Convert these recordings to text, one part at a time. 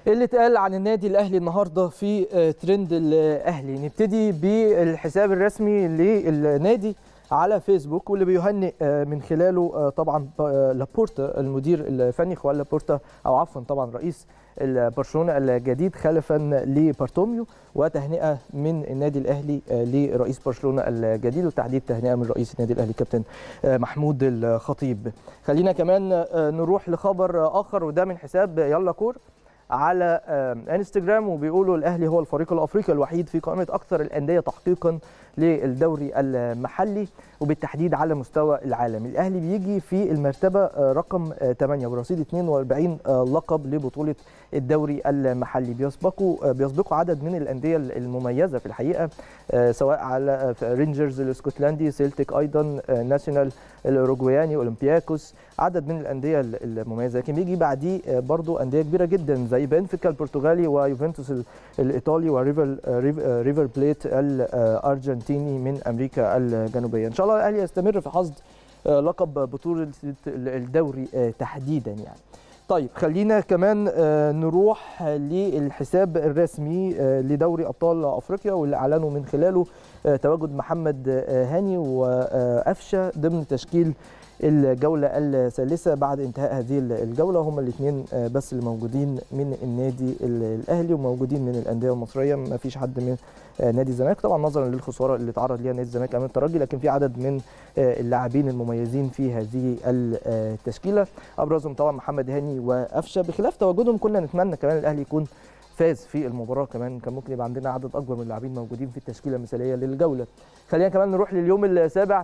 اللي اتقال عن النادي الاهلي النهارده في ترند الاهلي نبتدي بالحساب الرسمي للنادي على فيسبوك واللي بيهنئ من خلاله طبعا لابورتا المدير الفني خوان لابورتا او عفوا طبعا رئيس برشلونه الجديد خلفا لبارتوميو وتهنئه من النادي الاهلي لرئيس برشلونه الجديد وتحديد تهنئه من رئيس النادي الاهلي كابتن محمود الخطيب خلينا كمان نروح لخبر اخر وده من حساب يلا كور على انستجرام وبيقولوا الاهلي هو الفريق الافريقي الوحيد في قائمه اكثر انديه تحقيقا للدوري المحلي وبالتحديد على مستوى العالم الاهلي بيجي في المرتبه رقم 8 برصيد 42 لقب لبطوله الدوري المحلي بيسبقوا بيسبقوا عدد من الانديه المميزه في الحقيقه سواء على رينجرز الاسكتلندي سيلتيك ايضا ناشونال الاوروجواياني اولمبياكوس عدد من الانديه المميزه لكن بيجي بعديه برضو انديه كبيره جدا زي بنفيكا البرتغالي ويوفنتوس الايطالي وريفر ريفر بليت الارجنتيني من امريكا الجنوبيه ان شاء الله الاهلي يستمر في حصد لقب بطوله الدوري تحديدا يعني طيب خلينا كمان نروح للحساب الرسمي لدوري ابطال افريقيا واللي اعلنوا من خلاله تواجد محمد هاني وافشه ضمن تشكيل الجولة الثالثة بعد انتهاء هذه الجولة هم الاثنين بس اللي موجودين من النادي الأهلي وموجودين من الأندية المصرية ما فيش حد من نادي الزمالك طبعا نظرا للخسارة اللي تعرض ليها نادي الزمالك أمام الترجي لكن في عدد من اللاعبين المميزين في هذه التشكيلة أبرزهم طبعا محمد هاني وأفشة بخلاف تواجدهم كنا نتمنى كمان الأهلي يكون فاز في المباراه كمان كان ممكن يبقى عندنا عدد اكبر من اللاعبين موجودين في التشكيله المثاليه للجوله خلينا كمان نروح لليوم السابع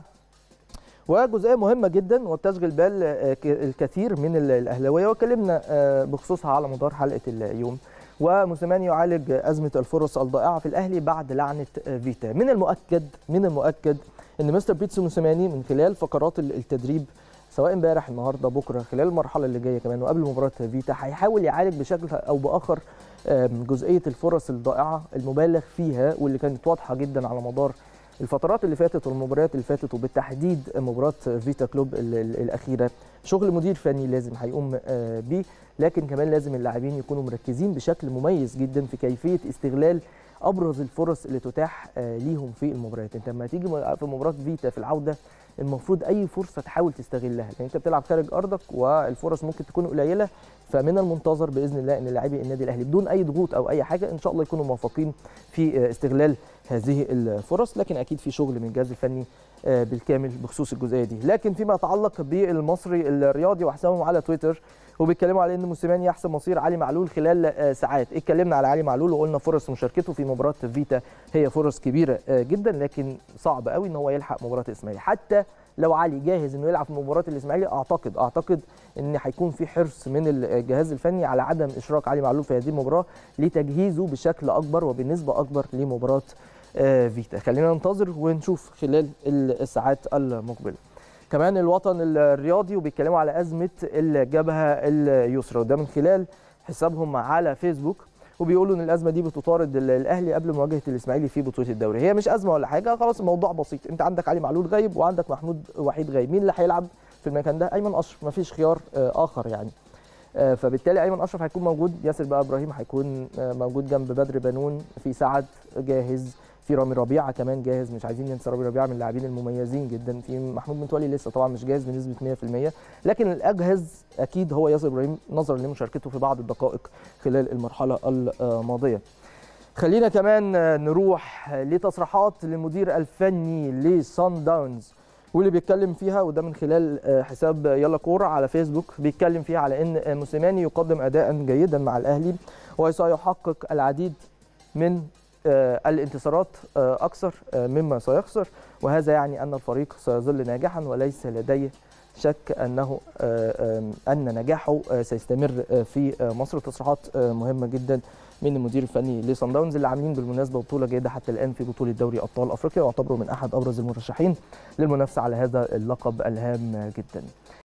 وجزئيه مهمه جدا وبتشغل بال الكثير من الاهلاويه وكلمنا بخصوصها على مدار حلقه اليوم وموسيماني يعالج ازمه الفرص الضائعه في الاهلي بعد لعنه فيتا من المؤكد من المؤكد ان مستر بيتسو موسيماني من خلال فقرات التدريب سواء امبارح النهارده بكره خلال المرحله اللي جايه كمان وقبل مباراه فيتا هيحاول يعالج بشكل او باخر جزئيه الفرص الضائعه المبالغ فيها واللي كانت واضحه جدا على مدار الفترات اللي فاتت والمباريات اللي فاتت وبالتحديد مباراه فيتا كلوب الاخيره شغل مدير فني لازم هيقوم بيه لكن كمان لازم اللاعبين يكونوا مركزين بشكل مميز جدا في كيفيه استغلال ابرز الفرص اللي تتاح ليهم في المباريات انت لما تيجي في مباراه فيتا في العوده المفروض اي فرصه تحاول تستغلها لان انت بتلعب خارج ارضك والفرص ممكن تكون قليله فمن المنتظر باذن الله ان لاعبي النادي الاهلي بدون اي ضغوط او اي حاجه ان شاء الله يكونوا موفقين في استغلال هذه الفرص لكن اكيد في شغل من الجهاز الفني بالكامل بخصوص الجزئيه دي لكن فيما يتعلق بالمصري الرياضي وحسابهم على تويتر وبيتكلموا على ان موسيماني يحسم مصير علي معلول خلال ساعات اتكلمنا على علي معلول وقلنا فرص مشاركته في مباراه فيتا هي فرص كبيره جدا لكن صعب قوي ان هو يلحق مباراه الاسماعيلي حتى لو علي جاهز انه يلعب في مباراه الاسماعيلي اعتقد اعتقد ان هيكون في حرص من الجهاز الفني على عدم اشراك علي معلول في هذه المباراه لتجهيزه بشكل اكبر وبنسبه اكبر لمباراه فيتا خلينا ننتظر ونشوف خلال الساعات المقبله كمان الوطن الرياضي وبيتكلموا على ازمه الجبهه اليسرى وده من خلال حسابهم على فيسبوك وبيقولوا ان الازمه دي بتطارد الاهلي قبل مواجهه الاسماعيلي في بطوله الدوري هي مش ازمه ولا حاجه خلاص الموضوع بسيط انت عندك علي معلول غايب وعندك محمود وحيد غايب مين اللي هيلعب في المكان ده ايمن اشرف مفيش خيار اخر يعني فبالتالي ايمن اشرف هيكون موجود ياسر بقى ابراهيم هيكون موجود جنب بدر بنون في سعد جاهز في رامي ربيعه كمان جاهز مش عايزين ننسى رامي ربيعه من اللاعبين المميزين جدا في محمود متولي لسه طبعا مش جاهز بنسبه 100% لكن الاجهز اكيد هو ياسر ابراهيم نظرا لمشاركته في بعض الدقائق خلال المرحله الماضيه خلينا كمان نروح لتصريحات للمدير الفني لسان داونز واللي بيتكلم فيها وده من خلال حساب يلا كوره على فيسبوك بيتكلم فيها على ان موسيماني يقدم اداء جيدا مع الاهلي وسيحقق العديد من الانتصارات اكثر مما سيخسر وهذا يعني ان الفريق سيظل ناجحا وليس لديه شك انه ان نجاحه سيستمر في مصر تصريحات مهمه جدا من المدير الفني لصن داونز اللي عاملين بالمناسبه بطوله جيده حتى الان في بطوله دوري ابطال افريقيا واعتبروا من احد ابرز المرشحين للمنافسه على هذا اللقب الهام جدا